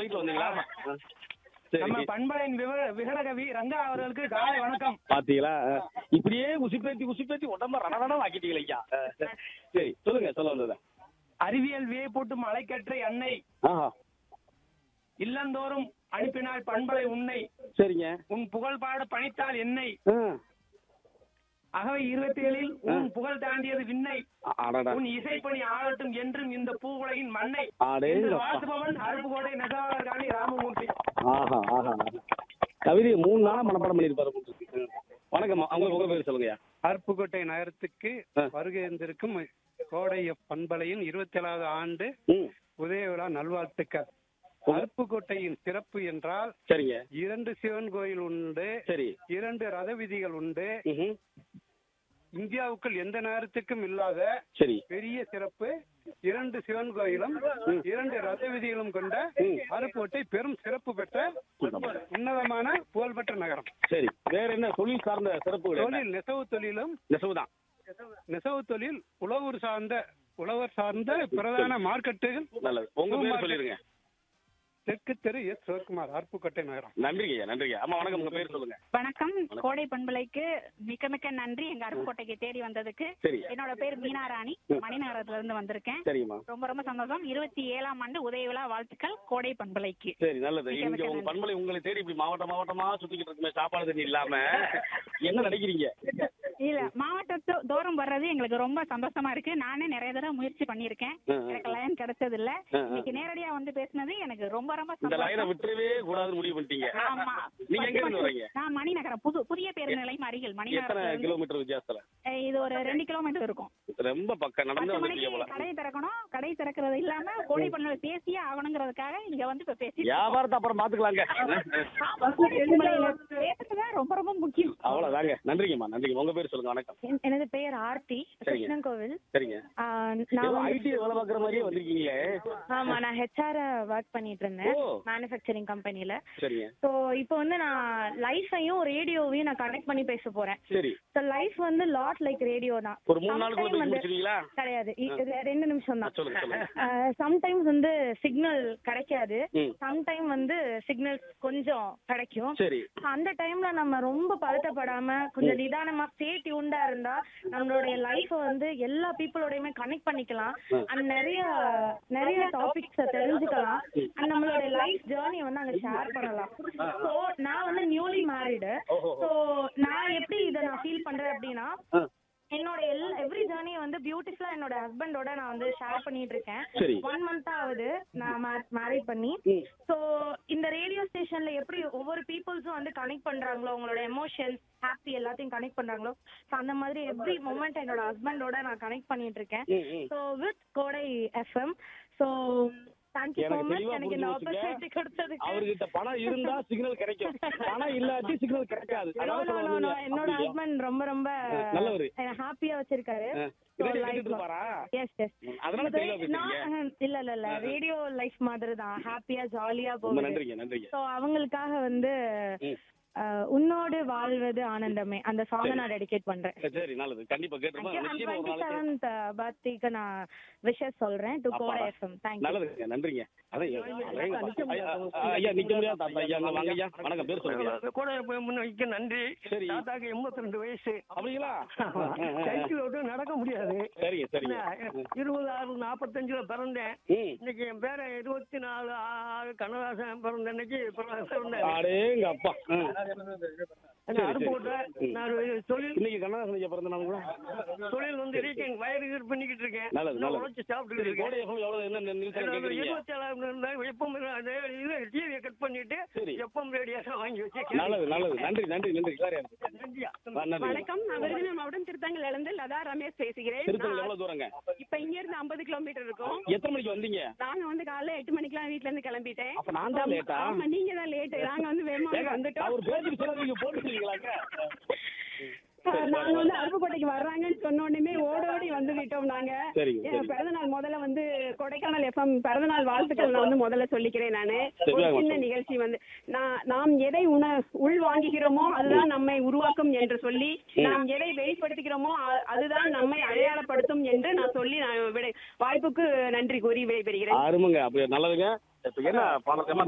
பைக்ல வந்தீங்களா நம்ம சரி பண்பலையின் விவ- விகடகவி ரங்கா அவர்களுக்கு காலை வணக்கம் பாத்தீங்களா இப்படியே உசிப்பேத்தி உசிப்பேத்தி உடம்ப ரணரணம் ஆக்கிட்டீங்களா ஐயா சரி சொல்லுங்க சொல்ல வந்தது அறிவியல் வியப்பூட்டு மலைக்கற்றை அன்னை ஆஹா இல்லந்தோறும் அனுப்பினாள் பண்பலை உன்னை சரிங்க உன் புகழ் பாட பணித்தால் என்னை ஆ. அகவை இருபத்தி ஏழில் உன் புகழ் தாண்டியது விண்ணை அடடா உன் இசைப்பணி ஆளட்டும் என்றும் இந்த பூவுலகின் மண்ணை அடே என்று அப்பா. வாழ்த்துபவன் அருப்புக்கோட்டை நெசவாளர் காணி ராமமூர்த்தி ஆஹா ஆஹா கவிதை மூணு நாளா மனப்பாடம் பண்ணிருப்பாரு போல இருக்கு. வணக்கம் அவங்க உங்க பேர் சொல்லுங்கய்யா அருப்புக்கோட்டை நகரத்துக்கு ஆ. வருகை இருந்திருக்கும் கோடை பண்பலையின் இருபத்தி ஏழாவது ஆண்டு ம் உதய விழா நல்வாழ்த்துக்கள் அருப்புக்கோட்டையின் சிறப்பு என்றால் சரிங்க இரண்டு சிவன் கோயில் உண்டு சரி இரண்டு ரத வீதிகள் உண்டு ம்ஹும். இந்தியாவுக்குள் எந்த நேரத்துக்கும் இல்லாத சரி பெரிய சிறப்பு இரண்டு சிவன் கோயிலும் இரண்டு ரத வீதிகளும் கொண்ட அருப்புக்கோட்டை பெரும் சிறப்பு பெற்ற உன்னதமான புகழ்பெற்ற நகரம் சரி வேற என்ன தொழில் சார்ந்த சிறப்புகள் என்ன? தொழில் நெசவு தொழிலும் நெசவுதான் நெசவு தொழில் உழவர் சார்ந்த உழவர் சார்ந்த பிரதான மார்க்கெட்டுகள் நல்லது உங்க பேர் சொல்லிருங்க தெற்கு தெரு எஸ் சிவகுமார் அருப்புக்கோட்டை நகரம் நன்றிங்க ஐயா நன்றிங்க அம்மா வணக்கம் உங்க பேர் சொல்லுங்க வணக்கம் கோடை பண்பலைக்கு மிக்க மிக்க நன்றி எங்க அருப்புக்கோட்டைக்கு தேடி வந்ததுக்கு சரி என்னோட பேர் மீனா ராணி மணிநகரத்துல இருந்து வந்திருக்கேன் சரிம்மா ரொம்ப ரொம்ப சந்தோஷம் இருபத்தி ஏழாம் ஆண்டு உதய விழா வாழ்த்துக்கள் கோடை பண்பலைக்கு சரி நல்லது மிக்க இங்க மிக்க உங்க நன்றி. பண்பலை உங்களை தேடி இப்படி மாவட்ட மாவட்டமா சுத்திக்கிட்டு இருக்குமே சாப்பாடு தண்ணி இல்லாம என்ன நினைக்கிறீங்க இல்ல மாவட்டத்து தோறும் வர்றது எங்களுக்கு ரொம்ப சந்தோஷமா இருக்கு நானே நிறைய தடவை முயற்சி பண்ணிருக்கேன் ஆ, ஆ. எனக்கு லைன் கிடைச்சது இல்ல ஆ, ஆ. இன்னைக்கு நேரடியா வந்து பேசினது எனக்கு ரொம்ப ரொம்ப இந்த லைனை சந்தோஷம் விட்டுறவே கூடாதுன்னு முடிவு பண்ணிட்டீங்க ஆமா நீங்க எங்க இருந்து வரீங்க நான் மணிநகரம் புது புதிய பேருந்து நிலையம் அருகில் எத்தனை மணிநகரத்துல இருந்து கிலோமீட்டர் வித்தியாசத்துல அஹ் இது ஒரு ரெண்டு கிலோமீட்டர் இருக்கும் ரொம்ப பக்கம் நடந்து பத்து வந்துட்டீங்க போல மணிக்கு கடை திறக்கணும் கடை திறக்கிறது இல்லாம கோழி பண்ணல பேசியே ஆகணுங்கிறதுக்காக இங்க வந்து இப்ப பேசி வியாபாரத்தை அப்புறம் பாத்துக்கலாங்க பேசுறதுதான் ரொம்ப ரொம்ப முக்கியம் அவ்வளவுதாங்க நன்றிங்கம்மா நன்றிங்க உங்க பேர் சொல்லுங்க வணக்கம் என்- எனது பெயர் ஆர்த்தி சரிங்க. கிருஷ்ணன் கோவில் சரிங்க ஆ, நான் ஏதோ வந்து- ஐடி வேலை பாக்குற மாதிரியே வந்திருக்கீங்களே ஆமா நான் ஹெச்ஆர் ஒர்க் பண்ணிட்டு இருந்தேன் ஓ. மேனுஃபேக்சரிங் கம்பெனில சரிங்க ஸோ இப்போ வந்து நான் லைஃபையும் ரேடியோவையும் நான் கனெக்ட் பண்ணி பேச போறேன் சரி ஸோ லைஃப் வந்து லாட் லைக் ரேடியோ தான் ஒரு மூணு நாளுக்குள்ள Sometime போய் வந்து முடிச்சிருவீங்களா கிடையாது இ- இது ரெண்டு நிமிஷம் ஆ, தான் சொல்லுங்க சொல்லுங்க சம்டைம்ஸ் வந்து சிக்னல் கிடைக்காது ம். சம்டைம் வந்து சிக்னல் கொஞ்சம் கிடைக்கும் சரி அந்த டைம்ல நம்ம ரொம்ப பதட்டப்படாம கொஞ்சம் நிதானமா ஸ்டே டியூன்டா இருந்தா நம்மளுடைய லைஃப வந்து எல்லா பீப்புளோடயுமே கனெக்ட் பண்ணிக்கலாம் அண்ட் நிறைய நிறைய டாபிக்ஸ் தெரிஞ்சுக்கலாம் அண்ட் நம்மளோட லைஃப் ஜேர்னி வந்து அங்க ஷேர் பண்ணலாம் சோ நான் வந்து நியூலி மேரிடு ஓஹோ. சோ நான் எப்படி இதை நான் ஃபீல் பண்றேன் அப்படின்னா ஆ. என்னோட எல்லா எவ்ரி ஜேர்னியை வந்து பியூட்டிஃபுல்லா என்னோட ஹஸ்பண்டோட நான் வந்து ஷேர் பண்ணிட்டு இருக்கேன் சரி. ஒன் மந்த் ஆகுது நான் மேரேஜ் பண்ணி ம். சோ இந்த ரேடியோ ஸ்டேஷன்ல எப்படி ஒவ்வொரு பீப்புள்ஸும் வந்து கனெக்ட் பண்றாங்களோ உங்களோட எமோஷன்ஸ் ஹாப்பி எல்லாத்தையும் கனெக்ட் பண்றாங்களோ so அந்த மாதிரி எவ்ரி மொமெண்ட் என்னோட ஹஸ்பண்டோட நான் கனெக்ட் பண்ணிட்டு இருக்கேன் ம், ம். So with Kodai FM so thank you so எனக்கு மச் தெளிவா எனக்கு இந்த புரிஞ்சு ஆப்பர்ச்சுனிட்டி வச்சுங்க. கொடுத்ததுக்கு அவர்கிட்ட பணம் இருந்தா சிக்னல் கிடைக்கும் பணம் இல்லாட்டி சிக்னல் கிடைக்காது No, அதான் no, சொல்ல no, no. வந்தீங்க. என்னோட அப்படியா? ஹஸ்பண்ட் ரொம்ப ரொம்ப நல்லவரு. ஹாப்பியா வச்சிருக்காரு ஆ. So, ரேடியோ life கேட்டுட்டு long. இருப்பாரா? Yes, yes. அதனால தெளிவா இது பேசுறீங்க. நான், இல்ல இல்ல இல்ல ரேடியோ லைஃப் மாதிரி தான் ஹாப்பியா ஜாலியா ரொம்ப போகுது நன்றிங்க நன்றிங்க சோ அவங்களுக்காக வந்து ம். அஹ், உன்னோடு வாழ்வது ஆனந்தமே அந்த சாங்க நான் டெடிகேட் பண்றேன் சரி நல்லது கண்டிப்பா கேட்டுருப்போம் நிச்சயமா ஒரு டுவெண்ட்டி நாளைக்கு செவன்த் பர்த்டேக்கு நான் விஷஸ் சொல்றேன் டு கோடை அப்பாடா. எஃப்எம் தேங்க்யூ நல்லதுங்க நன்றிங்க அதான் ஐயா, ஐயா, ஐயா நிக்க முடியாது தாத்தா ஐயா அங்க வாங்க ஐயா வணக்கம் பேர் சொல்லுங்க கூட முன்வைக்க நன்றி சரி. தாத்தாக்கு எண்பத்தி ரெண்டு வயசு அப்படிங்களா சைக்கிள் ஓட்டு நடக்க முடியாது சரிங்க சரிங்க இருபது ஆறு நாற்பத்தஞ்சுல பிறந்தேன் ம் இன்னைக்கு என் பேரன் இருபத்தி நாலு ஆறு கண்ணதாசன் பிறந்த அன்னைக்கு பிறந்தேன் அடேங்க அப்பா ம். சரி, சரி. அருப்புக்கோட்டை ம். நான் ஒரு தொழில் இன்னைக்கு கண்ணதாசன் ஐயா பிறந்த நாள் கூட தொழில் வந்து ரீட்டிங் வயறு இது பண்ணிக்கிட்டு இருக்கேன் நல்லது, இன்னும் நல்லது. உழைச்சு சாப்பிட்டு சரி இருக்கேன் கோடை எஃப்எம் எவ்வளவு என்ன நிமிஷம் கேக்குறீங்க இருபத்தி ஏழாம் இருந்தா எப்பவும் அது இது டிவியை கட் பண்ணிட்டு சரி. எப்பவும் ரேடியோ வாங்கி வச்சு நல்லது நல்லது நன்றி நன்றி நன்றி சார் நன்றியா நன்றி வணக்கம் நான் விருதுநகர் மாவட்டம் திருத்தங்கல்ல இருந்து லதா ரமேஷ் பேசுகிறேன் திருத்தணி நான் எவ்வளவு தூரங்க இப்ப இங்க இருந்து ஐம்பது கிலோமீட்டர் இருக்கும் எத்தனை மணிக்கு வந்தீங்க நாங்க வந்து காலைல எட்டு மணிக்கெல்லாம் வீட்ல இருந்து கிளம்பிட்டேன் அப்ப நான் தான் லேட்டா ஆமா நீங்க தான் லேட் நாங்க வந்து வேகமா ஏங்க, வந்துட்டோம் அவர் பேச்சுக்கு சொல்ல நீங்க போட்டுருக்கீங்களாங்க அஹ் நாங்க வந்து அருப்புக்கோட்டைக்கு வர்றாங்கன்னு சொன்ன உடனே ஓட ஓடி வந்து விட்டோம் நாங்க சரிங்க, என் சரிங்க. பிறந்த நாள் முதல்ல வந்து கொடைக்கானல் எஃப்எம் பிறந்த நாள் வாழ்த்துக்கள் நான் வந்து முதல்ல சொல்லிக்கிறேன் நானு சரி, ஒரு வாங்க, சின்ன சொல்லுங்க. நிகழ்ச்சி வந்து நான் நாம் எதை உண உள் வாங்குகிறோமோ அதுதான் நம்மை உருவாக்கும் என்று சொல்லி நாம் எதை வெளிப்படுத்துகிறோமோ அ- அதுதான் நம்மை அடையாளப்படுத்தும் என்று நான் சொல்லி நான் விடை வாய்ப்புக்கு நன்றி கூறி விடைபெறுகிறேன் அருமைங்க அப்படி நல்லதுங்க இப்ப என்ன பணத்தை